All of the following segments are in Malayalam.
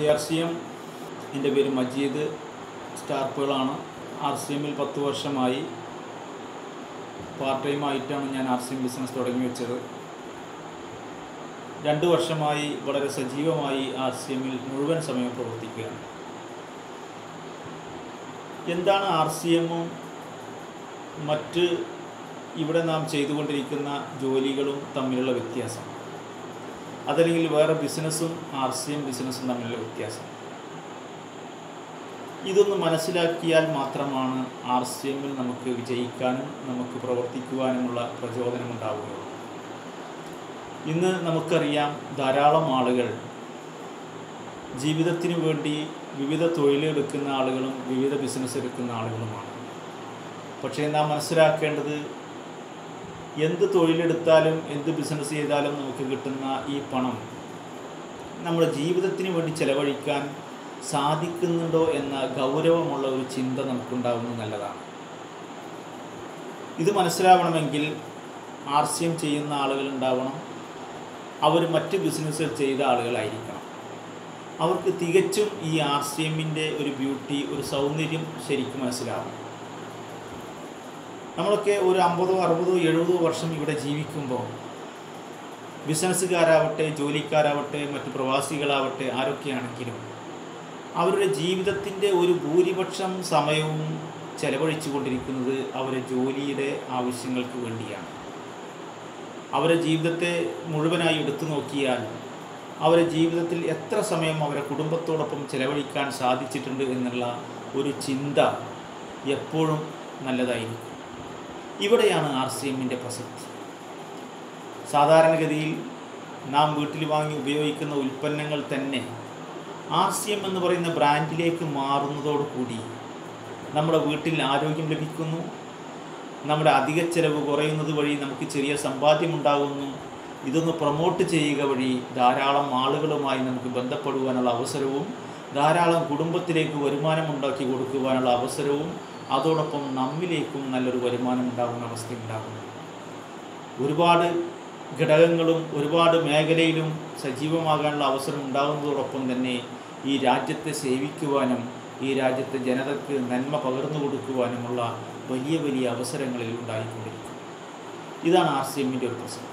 ആർ സി എം എൻ്റെ പേര് മജീദ് സ്റ്റാർപ്പുകളാണ് ആർ സി എമ്മിൽ പത്ത് വർഷമായി പാർട്ട് ടൈം ആയിട്ടാണ് ഞാൻ ആർ സി എം ബിസിനസ് തുടങ്ങി വെച്ചത് രണ്ട് വർഷമായി വളരെ സജീവമായി ആർ സി എമ്മിൽ മുഴുവൻ സമയം പ്രവർത്തിക്കുകയാണ് എന്താണ് ആർ സി എമ്മും മറ്റ് ഇവിടെ നാം ചെയ്തുകൊണ്ടിരിക്കുന്ന ജോലികളും തമ്മിലുള്ള വ്യത്യാസം അതല്ലെങ്കിൽ വേറെ ബിസിനസ്സും ആർ സി എം ബിസിനസ്സും തമ്മിലുള്ള വ്യത്യാസം ഇതൊന്ന് മനസ്സിലാക്കിയാൽ മാത്രമാണ് ആർ സി എമ്മിൽ നമുക്ക് വിജയിക്കാനും നമുക്ക് പ്രവർത്തിക്കുവാനുമുള്ള പ്രചോദനം ഉണ്ടാവുകയുള്ളൂ ഇന്ന് നമുക്കറിയാം ധാരാളം ആളുകൾ ജീവിതത്തിന് വേണ്ടി വിവിധ തൊഴിലെടുക്കുന്ന ആളുകളും വിവിധ ബിസിനസ് എടുക്കുന്ന ആളുകളുമാണ് പക്ഷേ നാം മനസ്സിലാക്കേണ്ടത് എന്ത് തൊഴിലെടുത്താലും എന്ത് ബിസിനസ് ചെയ്താലും നമുക്ക് കിട്ടുന്ന ഈ പണം നമ്മുടെ ജീവിതത്തിന് വേണ്ടി ചെലവഴിക്കാൻ സാധിക്കുന്നുണ്ടോ എന്ന ഗൗരവമുള്ള ഒരു ചിന്ത നമുക്കുണ്ടാവുന്നത് നല്ലതാണ് ഇത് മനസ്സിലാവണമെങ്കിൽ ആർ സി എം ചെയ്യുന്ന ആളുകൾ ഉണ്ടാവണം അവർ മറ്റ് ബിസിനസ്സുകൾ ചെയ്ത ആളുകളായിരിക്കണം അവർക്ക് തികച്ചും ഈ ആർ സി എമ്മിൻ്റെ ഒരു ബ്യൂട്ടി ഒരു സൗന്ദര്യം ശരിക്കും മനസ്സിലാവും നമ്മളൊക്കെ ഒരു അമ്പതോ അറുപതോ എഴുപതോ വർഷം ഇവിടെ ജീവിക്കുമ്പോൾ ബിസിനസ്സുകാരാവട്ടെ ജോലിക്കാരാവട്ടെ മറ്റു പ്രവാസികളാവട്ടെ ആരൊക്കെയാണെങ്കിലും അവരുടെ ജീവിതത്തിൻ്റെ ഒരു ഭൂരിപക്ഷം സമയവും ചെലവഴിച്ചു കൊണ്ടിരിക്കുന്നത് അവരുടെ ജോലിയുടെ ആവശ്യങ്ങൾക്ക് വേണ്ടിയാണ് അവരുടെ ജീവിതത്തെ മുഴുവനായി എടുത്തു നോക്കിയാൽ അവരുടെ ജീവിതത്തിൽ എത്ര സമയം അവരുടെ കുടുംബത്തോടൊപ്പം ചെലവഴിക്കാൻ സാധിച്ചിട്ടുണ്ട് എന്നുള്ള ഒരു ചിന്ത എപ്പോഴും നല്ലതായിരിക്കും ഇവിടെയാണ് ആർ സി എമ്മിൻ്റെ പ്രസക്തി സാധാരണഗതിയിൽ നാം വീട്ടിൽ വാങ്ങി ഉപയോഗിക്കുന്ന ഉൽപ്പന്നങ്ങൾ തന്നെ ആർ സി എം എന്ന് പറയുന്ന ബ്രാൻഡിലേക്ക് മാറുന്നതോടുകൂടി നമ്മുടെ വീട്ടിൽ ആരോഗ്യം ലഭിക്കുന്നു നമ്മുടെ അധിക ചെലവ് കുറയുന്നത് വഴി നമുക്ക് ചെറിയ സമ്പാദ്യമുണ്ടാകുന്നു ഇതൊന്ന് പ്രൊമോട്ട് ചെയ്യുക വഴി ധാരാളം ആളുകളുമായി നമുക്ക് ബന്ധപ്പെടുവാനുള്ള അവസരവും ധാരാളം കുടുംബത്തിലേക്ക് വരുമാനം ഉണ്ടാക്കി കൊടുക്കുവാനുള്ള അവസരവും അതോടൊപ്പം നമ്മിലേക്കും നല്ലൊരു വരുമാനം ഉണ്ടാകുന്ന അവസ്ഥ ഉണ്ടാകുന്നു ഒരുപാട് ഘടകങ്ങളും ഒരുപാട് മേഖലയിലും സജീവമാകാനുള്ള അവസരം ഉണ്ടാകുന്നതോടൊപ്പം തന്നെ ഈ രാജ്യത്തെ സേവിക്കുവാനും ഈ രാജ്യത്തെ ജനതയ്ക്ക് നന്മ പകർന്നു കൊടുക്കുവാനുമുള്ള വലിയ വലിയ അവസരങ്ങളിൽ ഉണ്ടായിക്കൊണ്ടിരിക്കും ഇതാണ് ആർ സി എമ്മിൻ്റെ ഒരു പ്രസക്തി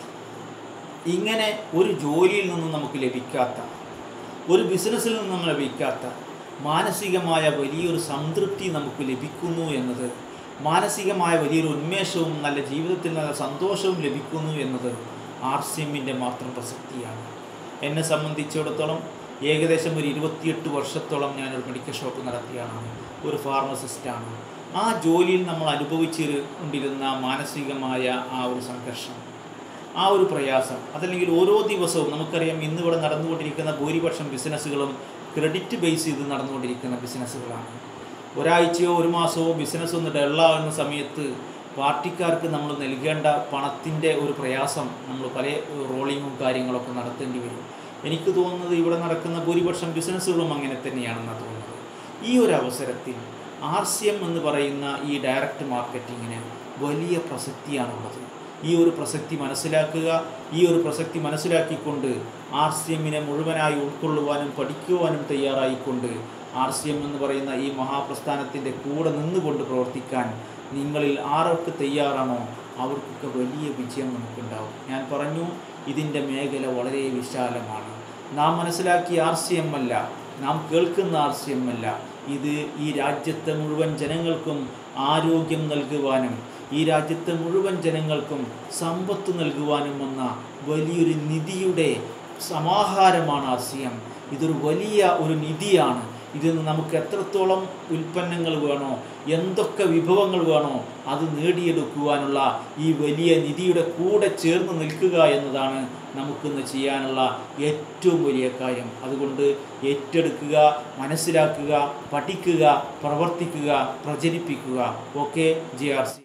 ഇങ്ങനെ ഒരു ജോലിയിൽ നിന്നും നമുക്ക് ലഭിക്കാത്ത ഒരു ബിസിനസ്സിൽ നിന്നും ലഭിക്കാത്ത മാനസികമായ വലിയൊരു സംതൃപ്തി നമുക്ക് ലഭിക്കുന്നു എന്നത് മാനസികമായ വലിയൊരു ഉന്മേഷവും നല്ല ജീവിതത്തിൽ നല്ല സന്തോഷവും ലഭിക്കുന്നു എന്നത് ആർ സി എമ്മിൻ്റെ മാത്രം പ്രസക്തിയാണ് എന്നെ സംബന്ധിച്ചിടത്തോളം ഏകദേശം ഒരു ഇരുപത്തിയെട്ട് വർഷത്തോളം ഞാനൊരു മെഡിക്കൽ ഷോപ്പ് നടത്തിയാണ് ഒരു ഫാർമസിസ്റ്റാണ് ആ ജോലിയിൽ നമ്മൾ അനുഭവിച്ച് കൊണ്ടിരുന്ന മാനസികമായ ആ ഒരു സംഘർഷം ആ ഒരു പ്രയാസം അതല്ലെങ്കിൽ ഓരോ ദിവസവും നമുക്കറിയാം ഇന്ന് ഇവിടെ നടന്നുകൊണ്ടിരിക്കുന്ന ഭൂരിപക്ഷം ബിസിനസ്സുകളും ക്രെഡിറ്റ് ബേസ് ചെയ്ത് നടന്നുകൊണ്ടിരിക്കുന്ന ബിസിനസ്സുകളാണ് ഒരാഴ്ചയോ ഒരു മാസമോ ബിസിനസ് ഒന്ന് ഡള്ളാകുന്ന സമയത്ത് പാർട്ടിക്കാർക്ക് നമ്മൾ നൽകേണ്ട പണത്തിൻ്റെ ഒരു പ്രയാസം നമ്മൾ പല റോളിങ്ങും കാര്യങ്ങളൊക്കെ നടത്തേണ്ടി വരും എനിക്ക് തോന്നുന്നത് ഇവിടെ നടക്കുന്ന ഭൂരിപക്ഷം ബിസിനസ്സുകളും അങ്ങനെ തന്നെയാണെന്നാണ് തോന്നുന്നത് ഈ ഒരു അവസരത്തിൽ ആർ സി എം എന്ന് പറയുന്ന ഈ ഡയറക്റ്റ് മാർക്കറ്റിങ്ങിന് വലിയ പ്രസക്തിയാണുള്ളത് ഈ ഒരു പ്രസക്തി മനസ്സിലാക്കുക ഈ ഒരു പ്രസക്തി മനസ്സിലാക്കിക്കൊണ്ട് ആർ സി എമ്മിനെ മുഴുവനായി ഉൾക്കൊള്ളുവാനും പഠിക്കുവാനും തയ്യാറായിക്കൊണ്ട് ആർ സി എം എന്ന് പറയുന്ന ഈ മഹാപ്രസ്ഥാനത്തിൻ്റെ കൂടെ നിന്നുകൊണ്ട് പ്രവർത്തിക്കാൻ നിങ്ങളിൽ ആരൊക്കെ തയ്യാറാണോ അവർക്കൊക്കെ വലിയ വിജയം നമുക്കുണ്ടാവും ഞാൻ പറഞ്ഞു ഇതിൻ്റെ മേഖല വളരെ വിശാലമാണ് നാം മനസ്സിലാക്കിയ ആർ സി എം അല്ല നാം കേൾക്കുന്ന ആർ സി എം അല്ല ഇത് ഈ രാജ്യത്തെ മുഴുവൻ ജനങ്ങൾക്കും ആരോഗ്യം നൽകുവാനും ഈ രാജ്യത്തെ മുഴുവൻ ജനങ്ങൾക്കും സമ്പത്ത് നൽകുവാനും വന്ന വലിയൊരു നിധിയുടെ സമാഹാരമാണ് ആർ സി എം ഇതൊരു വലിയ ഒരു നിധിയാണ് ഇതിൽ നിന്ന് നമുക്ക് എത്രത്തോളം ഉൽപ്പന്നങ്ങൾ വേണോ എന്തൊക്കെ വിഭവങ്ങൾ വേണോ അത് നേടിയെടുക്കുവാനുള്ള ഈ വലിയ നിധിയുടെ കൂടെ ചേർന്ന് നിൽക്കുക എന്നതാണ് നമുക്കിന്ന് ചെയ്യാനുള്ള ഏറ്റവും വലിയ കാര്യം അതുകൊണ്ട് ഏറ്റെടുക്കുക മനസ്സിലാക്കുക പഠിക്കുക പ്രവർത്തിക്കുക പ്രചരിപ്പിക്കുക ഓക്കെ ജെ ആർ സി